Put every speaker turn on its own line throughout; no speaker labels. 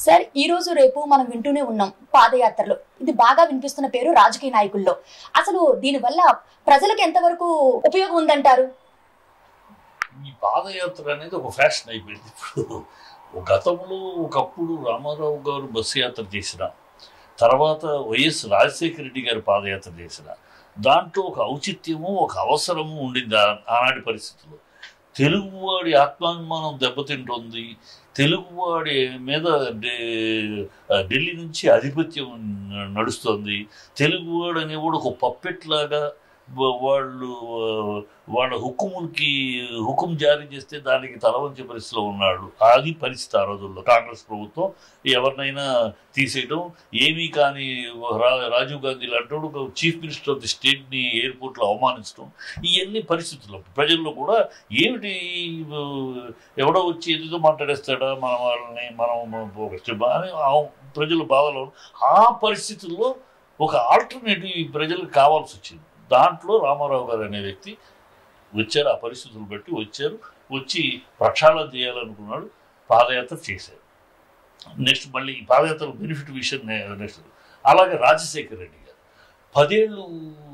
Sir ఈ రోజు రేపు మనం వింటూనే ఉన్నాం పాదయాత్రలు ఇది బాగా వినిపిస్తున్న పేరు రాజకీయ నాయకుల్లో అసలు దీనివల్ల ప్రజలకు ఎంతవరకు ఉపయోగం ఉందంటారు
ఈ పాదయాత్ర అనేది ఒక ఫ్యాషన్ అయిపోయింది ఇప్పుడు గతంలో ఒకప్పుడు రామారావు గారు బస్సు యాత్ర చేసిన తర్వాత వైఎస్ రాజశేఖర రెడ్డి గారు పాదయాత్ర చేసిన దాంట్లో ఒక ఔచిత్యము ఒక అవసరము ఉండింది ఆ- ఆనాటి పరిస్థితుల్లో తెలుగువాడి ఆత్మాభిమానం దెబ్బతింటోంది తెలుగువాడి మీద ఢే- ఢిల్లీ నుంచి ఆధిపత్యం నడుస్తోంది తెలుగువాడు అనేవాడు ఒక పప్పెట్ లాగా వా- వాళ్ళు ఆ, వాళ్ళ హుకుములకి హుకుం జారీ చేస్తే దానికి తలవంచే పరిస్థితిలో ఉన్నాడు అది పరిస్థితి ఆ రోజుల్లో కాంగ్రెస్ ప్రభుత్వం ఎవరినైనా తీసేయడం ఏమీ కానీ రా- రాజీవ్ గాంధీ లాంటి ఒక చీఫ్ మినిస్టర్ ఆఫ్ ది స్టేట్ని ఎయిర్పోర్ట్లో అవమానించడం ఇవన్నీ పరిస్థితులు ప్రజల్లో కూడా ఏమిటి ఆ, ఎవడో వచ్చి ఏదో మాట్లాడేస్తాడా మన వాళ్ళని మనం ఒక స్టెప్ అని ఆ ప్రజల బాధలో ఆ పరిస్థితుల్లో ఒక ఆల్టర్నేటివ్ ఈ ప్రజలకు కావాల్సి వచ్చింది దాంట్లో రామారావు గారు అనే వ్యక్తి వచ్చారు ఆ పరిస్థితులు బట్టి వచ్చారు వచ్చి ప్రక్షాళన చేయాలనుకున్నాడు పాదయాత్ర చేశారు నెక్స్ట్ మళ్ళీ ఈ పాదయాత్ర బెనిఫిట్ విషయం నెక్స్ట్ అలాగే రాజశేఖర రెడ్డి గారు పదేళ్ళు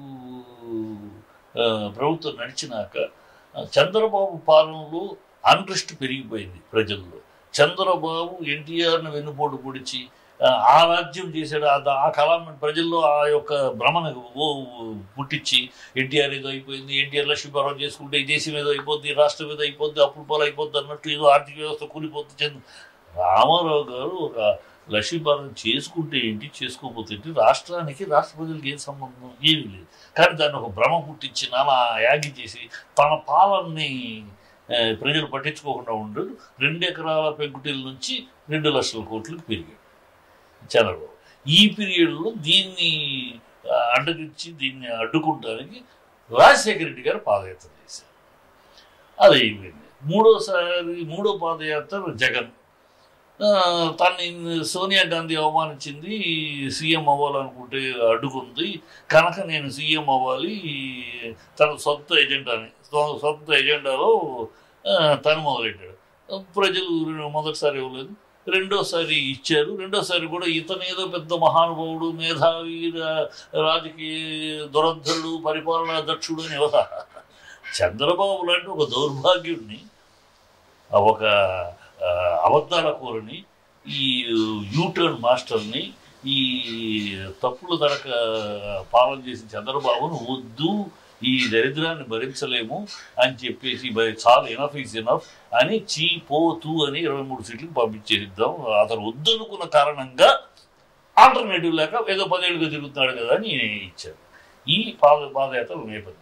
ఆ, ప్రభుత్వం నడిచినాక ఆ, చంద్రబాబు పాలనలో అన్రెస్ట్ పెరిగిపోయింది ప్రజల్లో చంద్రబాబు ఎన్టీఆర్ను వెన్నుపోటు పొడిచి ఆ, ఆ రాజ్యం చేశాడు ఆ దా- ఆ కళ ప్రజల్లో ఆ యొక్క భ్రమను ఓ పుట్టించి ఎన్టీఆర్ ఏదో అయిపోయింది ఎన్టీఆర్ లక్ష్మీపారం చేసుకుంటే ఈ దేశం ఏదో అయిపోద్ది రాష్ట్రం ఏదో అయిపోద్ది అప్పుల పాలు అయిపోద్ది అన్నట్టు ఏదో ఆర్థిక వ్యవస్థ కూలిపోతుంది చంద్ర రామారావు గారు ఒక లక్ష్మీపాలన చేసుకుంటే ఏంటి చేసుకోకపోతే ఏంటి రాష్ట్రానికి రాష్ట్ర ప్రజలకు ఏం సంబంధం ఏమీ లేదు కానీ దాన్ని ఒక భ్రమ పుట్టించి నానా యాగి చేసి తన పాలనని ఆ, ప్రజలు పట్టించుకోకుండా ఉండడు రెండు ఎకరాల పెంకుటిల నుంచి రెండు లక్షల కోట్లకు పెరిగాడు చంద్రబాబు ఈ పీరియడ్లో దీన్ని ఆ, అడ్డగించి దీన్ని అడ్డుకుంటానికి రాజశేఖర రెడ్డి గారు పాదయాత్ర చేశారు అది అయిపోయింది మూడోసారి మూడో పాదయాత్ర జగన్ ఆ, తన్ని సోనియా గాంధీ అవమానించింది సీఎం అవ్వాలనుకుంటే అడ్డుకుంది కనుక నేను సీఎం అవ్వాలి తన సొంత ఎజెండాని సొ- సొంత ఎజెండాలో ఆ, తను మొదలెట్టాడు ప్రజలు మొదటిసారి ఇవ్వలేదు రెండోసారి ఇచ్చారు రెండోసారి కూడా ఇతను ఏదో పెద్ద మహానుభావుడు మేధావి రా- రాజకీయ దురంధరుడు పరిపాలనా దక్షుడు అని ఎవరా చంద్రబాబు లాంటి ఒక దౌర్భాగ్యుడిని ఆ ఒక ఆ, అబద్ధాల కూరని ఈ యూటర్న్ మాస్టర్ని ఈ తప్పులు తడక పాలన చేసిన చంద్రబాబును వద్దు ఈ దరిద్రాన్ని భరించలేము అని చెప్పేసి "బై, చాలు ఎనఫ్ ఈజ్ ఎనఫ్ అని చీ పో తూ అని ఇరవై మూడు సీట్లకు పంపించేద్దాం అతను వద్దనుకున్న కారణంగా ఆల్టర్నేటివ్ లేక ఏదో పదేళ్ళుగా తిరుగుతున్నాడు కదా అని ఇచ్చారు ఈ పాద పాదయాత్ర నేపథ్యం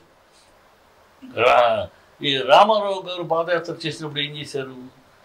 రా- ఈ రామారావు గారు పాదయాత్ర చేసినప్పుడు ఏం చేశారు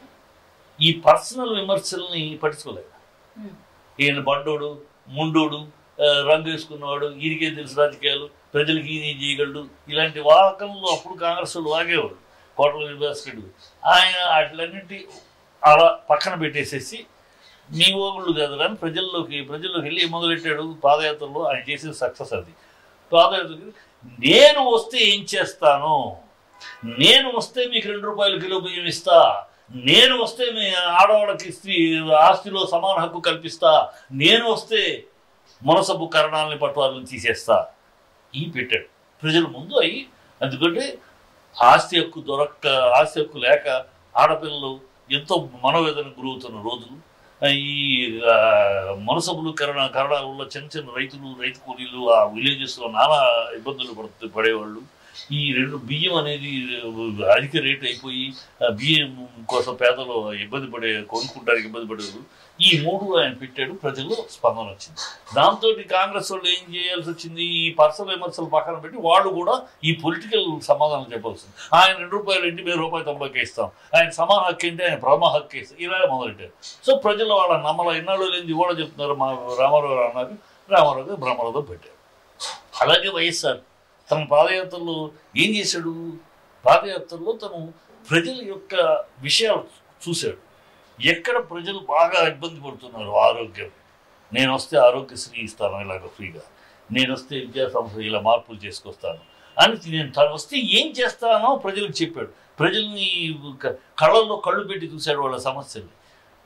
ఈ పర్సనల్ విమర్శల్ని పట్టించుకోలేదు ఈయన బండోడు ముండోడు ఆ, రంగు వేసుకున్నవాడు ఈయనకే తెలుసు రాజకీయాలు ప్రజలకు ఈయన ఏం చేయగలడు ఇలాంటి వాకంలో అప్పుడు కాంగ్రెస్ వాళ్ళు వాగేవాడు కోటల యూనివర్సిటీ ఆయన వాటిలన్నింటి అలా పక్కన పెట్టేసేసి మీ ఓగుళ్ళు కాదు కానీ ప్రజల్లోకి ప్రజల్లోకి వెళ్ళి ఏం మొదలెట్టాడు పాదయాత్రలో ఆయన చేసిన సక్సెస్ అది పాదయాత్రకి నేను వస్తే ఏం చేస్తాను నేను వస్తే మీకు రెండు రూపాయలు కిలో బియ్యం ఇస్తా నేను వస్తే మీ ఆడవాళ్ళకి స్త్రీ ఆస్తిలో సమాన హక్కు కల్పిస్తా నేను వస్తే మునసబు కరణాలని పట్టువాళ్ళని తీసేస్తా ఈ పెట్టాడు ప్రజల ముందు అయ్యి ఎందుకంటే ఆస్తి హక్కు దొరక్క ఆస్తి హక్కు లేక ఆడపిల్లలు ఎంతో మనోవేదన గురవుతున్న రోజులు ఆ, ఈ ఆ, మునసబులు కరణ కరణాల వల్ల చిన్న చిన్న రైతులు రైతు కూలీలు ఆ విలేజెస్లో నానా ఇబ్బందులు పడుతూ పడేవాళ్ళు ఈ రెండు బియ్యం అనేది అధిక రేట్ అయిపోయి ఆ బియ్యం కోసం పేదలు ఇబ్బంది పడే కొనుక్కుంటానికి ఇబ్బంది పడేవారు ఈ మూడు ఆయన పెట్టాడు ప్రజల్లో స్పందన వచ్చింది దాంతో కాంగ్రెస్ వాళ్ళు ఏం చేయాల్సి వచ్చింది ఈ పర్సనల్ విమర్శలు పక్కన పెట్టి వాళ్ళు కూడా ఈ పొలిటికల్ సమాధానం చెప్పాల్సింది ఆయన రెండు రూపాయలు ఇంటి మీద రూపాయి తొంభైకి ఇస్తాం ఆయన సమాన హక్కు ఏంటి ఆయన ప్రథమ హక్కు ఇస్తాం ఇలా మొదలెట్టారు సో ప్రజలు వాళ్ళ నమ్మల ఇన్నాళ్ళు లేని కూడా చెప్తున్నారు మా రామారావు గారు అన్నారు రామారావు గారు బ్రహ్మరథం పెట్టారు అలాగే వైఎస్ఆర్ తన పాదయాత్రలో ఏం చేశాడు పాదయాత్రలో తను ప్రజల యొక్క విషయాలు చూశాడు ఎక్కడ ప్రజలు బాగా ఇబ్బంది పడుతున్నారు ఆరోగ్యం నేను వస్తే ఆరోగ్యశ్రీ ఇస్తాను ఇలాగ ఫ్రీగా నేను వస్తే విద్యా సంస్థ ఇలా మార్పులు చేసుకొస్తాను అని నేను తను వస్తే ఏం చేస్తానో ప్రజలకు చెప్పాడు ప్రజల్ని క- కళ్ళల్లో కళ్ళు పెట్టి చూశాడు వాళ్ళ సమస్యల్ని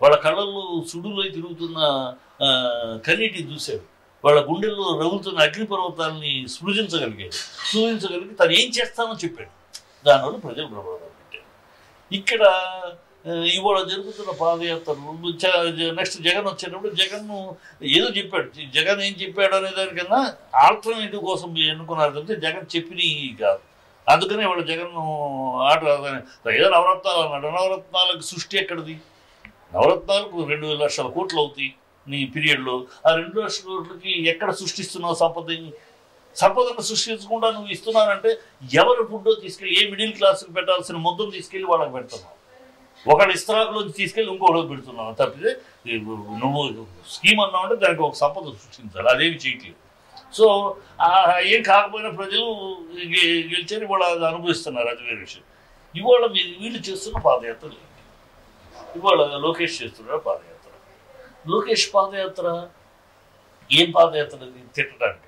వాళ్ళ కళ్ళల్లో సుడులో తిరుగుతున్న ఆ, కన్నీటి చూశాడు వాళ్ళ గుండెల్లో రగులుతున్న అగ్నిపర్వతాలని సృజించగలిగాడు సృజించగలిగి తను ఏం చేస్తానో చెప్పాడు దానివల్ల ప్రజలు ప్రభావం పెట్టారు ఇక్కడ ఆ, ఇవాళ జరుగుతున్న పాదయాత్రలు నెక్స్ట్ జగన్ వచ్చేటప్పుడు జగన్ ఏదో చెప్పాడు ఈ జగన్ ఏం చెప్పాడు అనే దానికన్నా ఆల్టర్నేటివ్ కోసం ఎన్నుకున్నారు తప్పితే జగన్ చెప్పినవి కాదు అందుకనే ఇవాళ జగన్ ఆట ఏదో నవరత్నాలు అన్నాడు నవరత్నాలకు సృష్టి ఎక్కడిది నవరత్నాలకు రెండు వేల లక్షల కోట్లు అవుతాయి నీ పీరియడ్లో ఆ రెండు లక్షల కోట్లకి ఎక్కడ సృష్టిస్తున్నావు సంపదని సంపదను సృష్టించకుండా నువ్వు ఇస్తున్నానంటే ఎవరు ఫుడ్డో తీసుకెళ్ళి ఏ మిడిల్ క్లాస్కి పెట్టాల్సిన ముద్దను తీసుకెళ్ళి వాళ్ళకి పెడుతున్నావు ఒకళ్ళు ఇస్తరాకులోంచి తీసుకెళ్ళి ఇంకోటి పెడుతున్నావు తప్పితే ఈ నువ్వు స్కీమ్ అన్నావు అంటే దానికి ఒక సంపద సృష్టించాలి అదేమి చేయట్లేదు సో ఆ ఏం కాకపోయినా ప్రజలు గె- గెలిచారు ఇవాళ అది అనుభవిస్తున్నారు అది వేరే విషయం ఇవాళ మీ- వీళ్ళు చేస్తున్న పాదయాత్ర లేదు. ఇవాళ లోకేష్ చేస్తున్నాడు పాదయాత్ర లోకేష్ పాదయాత్ర ఏం పాదయాత్ర అది తిట్టడానికి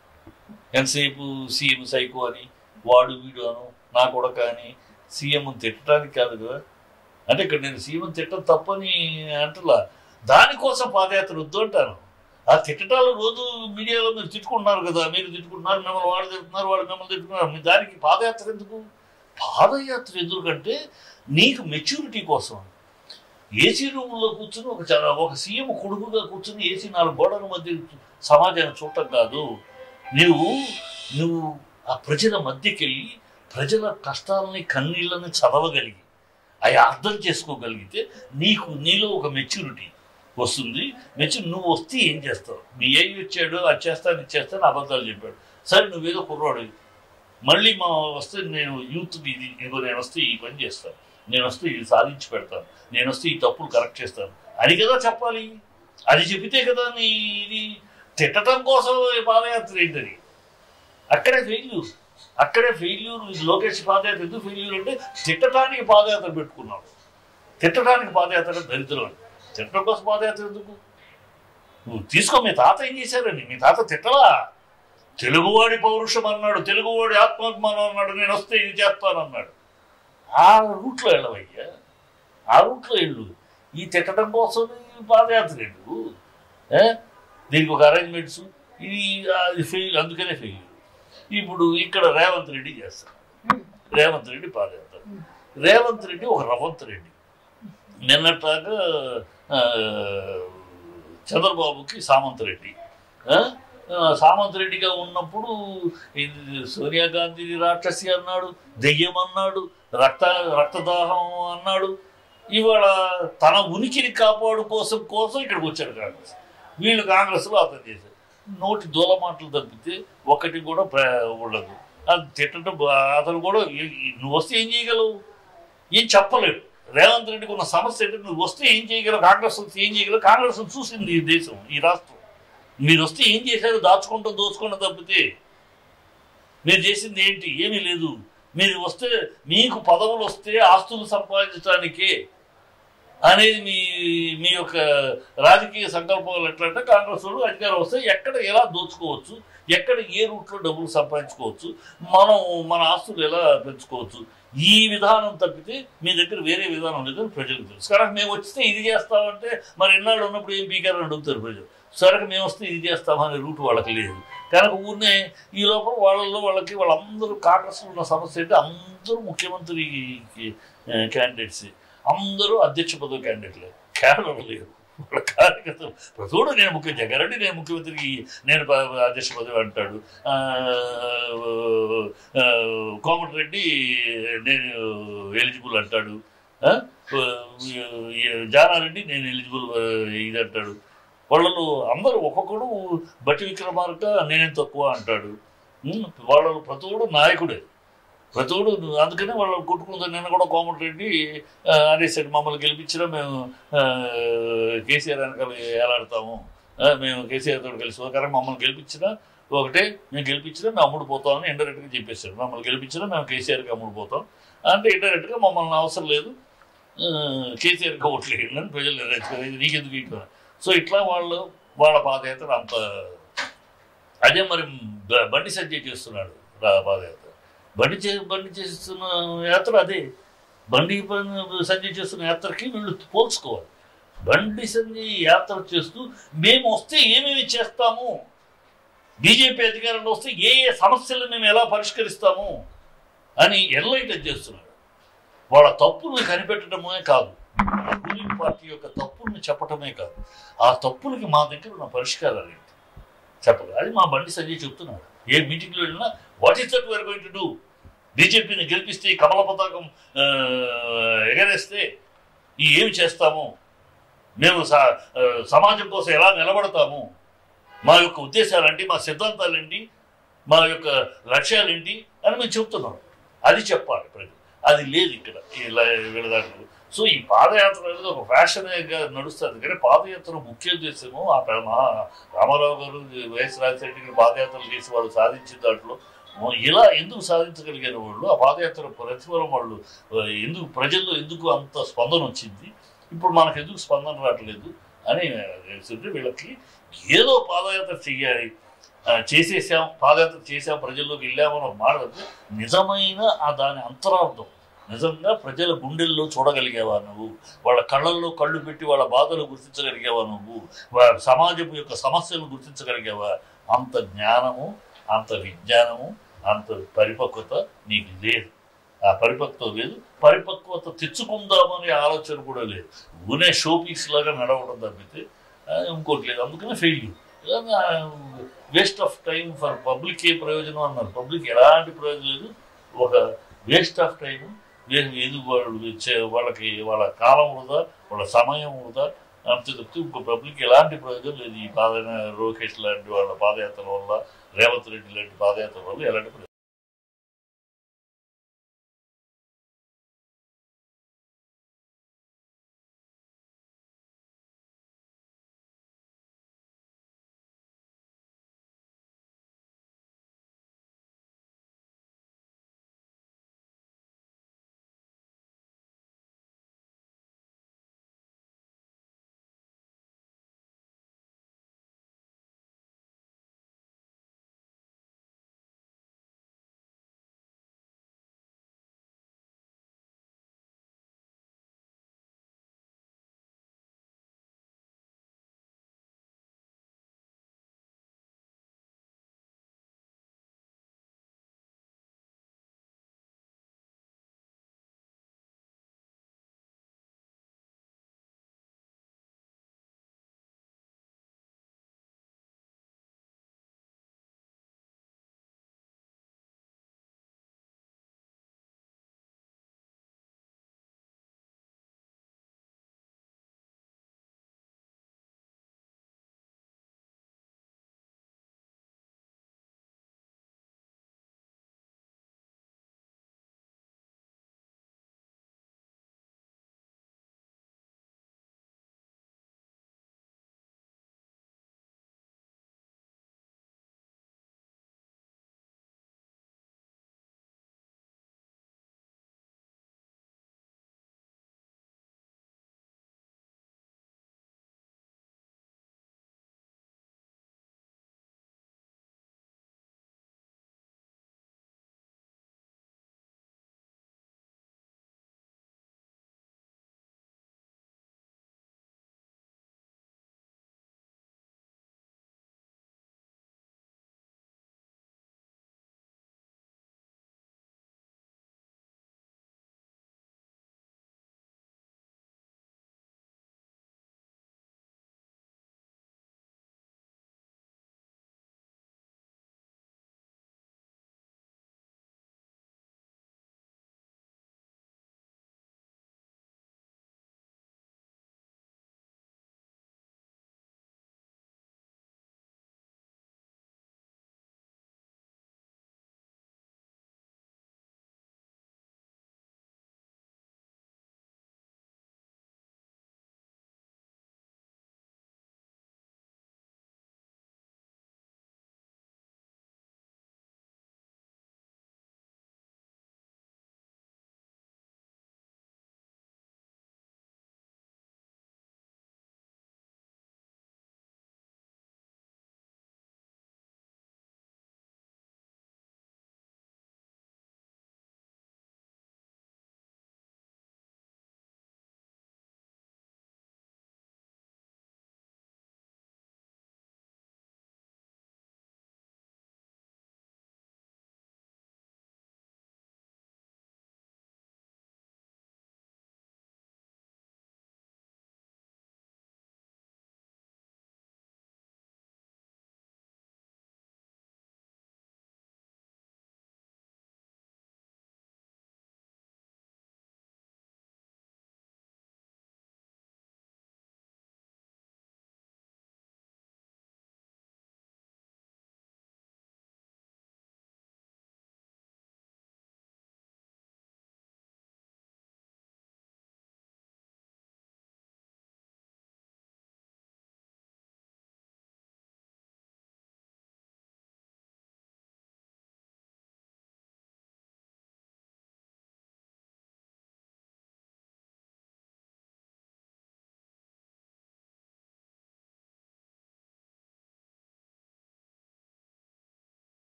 ఎంతసేపు సీఎం సైకో అని వాడు వీడు అను నా కొడక అని సీఎం తిట్టడానికి కాదు కదా అంటే ఇక్కడ నేను సీఎం తిట్టడం తప్పని అంటలా దానికోసం పాదయాత్ర వద్దు అంటాను ఆ తిట్టడాలు రోజు మీడియాలో మీరు తిట్టుకుంటున్నారు కదా మీరు తిట్టుకుంటున్నారు మిమ్మల్ని వాళ్ళు తిట్టున్నారు వాళ్ళు మిమ్మల్ని తిట్టుకున్నారు మీ దానికి పాదయాత్ర ఎందుకు పాదయాత్ర ఎందుకంటే నీకు మెచ్యూరిటీ కోసం ఏసీ రూమ్లో కూర్చుని ఒక చ- ఒక సీఎం కొడుకుగా కూర్చుని ఏసీ నాలుగు గోడల మధ్య సమాజాన్ని చూడటం కాదు నువ్వు నువ్వు ఆ ప్రజల మధ్యకి వెళ్ళి ప్రజల కష్టాలని కన్నీళ్ళని చదవగలిగి అవి అర్థం చేసుకోగలిగితే నీకు నీలో ఒక మెచ్యూరిటీ వస్తుంది మెచ్యూర్ నువ్వు వస్తే ఏం చేస్తావు మీ ఏ వచ్చాడు అది చేస్తాను ఇది చేస్తాను అబద్ధాలు చెప్పాడు సరే నువ్వేదో కుర్రాడు మళ్ళీ మా వస్తే నేను యూత్ ఇది ఇదిగో నేను వస్తే ఈ పని చేస్తాను నేను వస్తే ఇది సాధించి పెడతాను నేను వస్తే ఈ తప్పులు కరెక్ట్ చేస్తాను అని కదా చెప్పాలి అది చెబితే కదా నీ ఇది తిట్టడం కోసం ఈ పాదయాత్ర ఏంటని అక్కడే ఫెయిల్యూర్ అక్కడే ఫెయిల్యూర్ లోకేష్ పాదయాత్ర ఎందుకు ఫెయిల్యూర్ అంటే తిట్టడానికి పాదయాత్ర పెట్టుకున్నాడు తిట్టడానికి పాదయాత్ర దరిద్రం అని తిట్టడం కోసం పాదయాత్ర ఎందుకు నువ్వు తీసుకో మీ తాత ఏం చేశారని మీ తాత తిట్టలా తెలుగువాడి పౌరుషం అన్నాడు తెలుగువాడి ఆత్మాభిమానం అన్నాడు నేను వస్తే ఇది చేస్తాను అన్నాడు ఆ రూట్లో వెళ్ళవయ్యా ఆ రూట్లో వెళ్ళు ఈ తిట్టడం కోసం ఈ పాదయాత్ర వెళ్ళు ఏ? దీనికి ఒక అరేంజ్మెంట్స్ ఇది అది ఫెయిల్ అందుకనే ఫెయిల్ ఇప్పుడు ఇక్కడ రేవంత్ రెడ్డి చేస్తాడు రేవంత్ రెడ్డి పాదయాత్ర రేవంత్ రెడ్డి ఒక రవంత్ రెడ్డి నిన్నట్లాగా ఆ, చంద్రబాబుకి సామంత్ రెడ్డి ఆ? ఆ, సామంత్ రెడ్డిగా ఉన్నప్పుడు ఇది సోనియా గాంధీని రాక్షసి అన్నాడు దెయ్యం అన్నాడు రక్త రక్తదాహం అన్నాడు ఇవాళ తన ఉనికిని కాపాడు కోసం కోసం ఇక్కడికి వచ్చాడు కాంగ్రెస్ వీళ్ళు కాంగ్రెస్లో అతను చేశారు నోటి దూల మాటలు తప్పితే ఒకటి కూడా ప్ర- ఉండదు అది తిట్టడం బా- అతను కూడా ఏ- ఈ- నువ్వు వస్తే ఏం చేయగలవు ఏం చెప్పలేడు రేవంత్ రెడ్డికి ఉన్న సమస్య ఏంటంటే నువ్వు వస్తే ఏం చేయగలవు కాంగ్రెస్ వస్తే ఏం చేయగలవు కాంగ్రెస్ చూసింది ఈ దేశం ఈ రాష్ట్రం మీరు వస్తే ఏం చేశారు దాచుకుంటూ దోచుకుంటూ తప్పితే మీరు చేసింది ఏంటి ఏమీ లేదు మీరు వస్తే మీకు పదవులు వస్తే ఆస్తులు సంపాదించడానికే అనేది మీ మీ యొక్క రాజకీయ సంకల్పాలు ఎట్లంటే కాంగ్రెస్ వాళ్ళు అధికారం వస్తే ఎక్కడ ఎలా దోచుకోవచ్చు ఎక్కడ ఏ రూట్లో డబ్బులు సంపాదించుకోవచ్చు మనం మన ఆస్తులు ఎలా పెంచుకోవచ్చు ఈ విధానం తప్పితే మీ దగ్గర వేరే విధానం లేదని ప్రజలకు తెలుసు కనుక మేము వస్తే ఇది చేస్తామంటే మరి ఎన్నాళ్ళు ఉన్నప్పుడు ఏం పీకారని అడుగుతారు ప్రజలు సరే మేము వస్తే ఇది చేస్తామనే రూట్ వాళ్ళకి లేదు కనుక ఊరినే ఈ లోపల వాళ్ళలో వాళ్ళకి వాళ్ళందరూ కాంగ్రెస్లో ఉన్న సమస్య అంటే అందరూ ముఖ్యమంత్రి క్యాండిడేట్స్ అందరూ అధ్యక్ష పదవి క్యాండిడేట్లే కేవలం లేరు వాళ్ళ కార్యకర్తలు ప్రతివాడు నేను ముఖ్య జగరెడ్డి నేను ముఖ్యమంత్రికి నేను ప- అధ్యక్ష పదవి అంటాడు ఆ, ఆ, కోమటిరెడ్డి నేను ఎలిజిబుల్ అంటాడు ఆ, ఈ జానారెడ్డి నేను ఎలిజిబుల్ ఇది అంటాడు వాళ్ళలో అందరూ ఒక్కొక్కడు బట్టి విక్రమార్క నేనేం తక్కువ అంటాడు ఉమ్, వాళ్ళలో ప్రతివాడు నాయకుడే ప్రతివాడు అందుకనే వాళ్ళు కొట్టుకుంటారు నిన్న కూడా కోమటిరెడ్డి ఆ, అనేసాడు మమ్మల్ని గెలిపించినా మేము ఆ, కేసీఆర్ వెనకాల ఎలాడతాము ఆ, మేము కేసీఆర్ తోటి కలిసి ఒకరికి మమ్మల్ని గెలిపించినా ఒకటే మేము గెలిపించినా మేము అమ్ముడు పోతామని ఇండైరెక్ట్గా చెప్పేశాడు మమ్మల్ని గెలిపించినా మేము కేసీఆర్కి అమ్ముడు పోతాం అంటే ఇండైరెక్ట్గా మమ్మల్ని అవసరం లేదు ఆ, కేసీఆర్కి ఓట్లు వేయండి అని ప్రజలు నిర్ణయించుకోవాలి ఇది నీకెందుకు ఇట్లా సో ఇట్లా వాళ్ళు వాళ్ళ పాదయాత్ర అంత అదే మరి బ- బండి సంజయ్ చేస్తున్నాడు రా- పాదయాత్ర బండి చే బండి చేస్తున్న యాత్ర అదే బండి ప- సంజయ్ చేస్తున్న యాత్రకి వీళ్ళు పోల్చుకోవాలి బండి సంజయ్ యాత్ర చేస్తూ మేము వస్తే ఏమేమి చేస్తాము బీజేపీ అధికారంలో వస్తే ఏ ఏ సమస్యలను మేము ఎలా పరిష్కరిస్తాము అని ఎల్లైట్ చేస్తున్నాడు వాళ్ళ తప్పుల్ని కనిపెట్టడమే కాదు రూలింగ్ పార్టీ యొక్క తప్పుల్ని చెప్పటమే కాదు ఆ తప్పులకి మా దగ్గర ఉన్న పరిష్కారాలు ఏంటి చెప్పదు అది మా బండి సంజయ్ చెప్తున్నాడు ఏ మీటింగ్లో వెళ్ళినా what is that we're going to do బీజేపీని గెలిపిస్తే ఈ కమల పతాకం ఆ, ఎగరేస్తే ఈ ఏమి చేస్తాము మేము స- ఆ, సమాజం కోసం ఎలా నిలబడతాము మా యొక్క ఉద్దేశాలేంటి మా సిద్ధాంతాలేంటి మా యొక్క లక్ష్యాలేంటి అని మేము చెప్తున్నాం అది చెప్పాలి ప్రజలు అది లేదు ఇక్కడ ఇలా వీళ్ళ దాంట్లో సో ఈ పాదయాత్ర అనేది ఒక ఫ్యాషన్గా నడుస్తుంది కానీ పాదయాత్ర ముఖ్య ఉద్దేశము ఆ ప్ర- మా రామారావు గారు వైఎస్ రాజశేఖర గారు పాదయాత్రలు చేసి వాళ్ళు సాధించిన దాంట్లో ఇలా ఎందుకు సాధించగలిగిన వాళ్ళు ఆ పాదయాత్ర ప్రతిఫలం వాళ్ళు ఆ, ఎందుకు ప్రజల్లో ఎందుకు అంత స్పందన వచ్చింది ఇప్పుడు మనకు ఎందుకు స్పందన రావట్లేదు అని తెలుసుంటే వీళ్ళకి ఏదో పాదయాత్ర చెయ్యాలి ఆ, చేసేసాం పాదయాత్ర చేసాం ప్రజల్లోకి వెళ్ళామని ఒక మాట తప్పితే నిజమైన ఆ దాని అంతరార్థం నిజంగా ప్రజల గుండెల్లో చూడగలిగావా నువ్వు వాళ్ళ కళ్ళల్లో కళ్ళు పెట్టి వాళ్ళ బాధలు గుర్తించగలిగావా నువ్వు వాళ్ళ సమాజం యొక్క సమస్యలను గుర్తించగలిగావా అంత జ్ఞానము అంత విజ్ఞానము అంత పరిపక్వత నీకు లేదు ఆ పరిపక్వత లేదు పరిపక్వత తెచ్చుకుందామనే ఆలోచన కూడా లేదు ఊనే షో పీస్ లాగా నడవడం తప్పితే ఆ, ఇంకోటి లేదు అందుకనే failure waste of time for public ఏ ప్రయోజనం అన్నారు పబ్లిక్ ఎలాంటి ప్రయోజనం లేదు ఒక వేస్ట్ ఆఫ్ టైం ఎందుకు వాళ్ళు చే- వాళ్ళకి వాళ్ళ కాలం వృధా వాళ్ళ సమయం వృధా అంతే తప్పితే ఇంకో పబ్లిక్ ఎలాంటి ప్రయోజనం లేదు ఈ పాద లోకేష్ లాంటి వాళ్ళ పాదయాత్ర వల్ల రేవంత్ రెడ్డి లాంటి పాదయాత్ర వల్ల ఎలాంటి ప్రయోజనం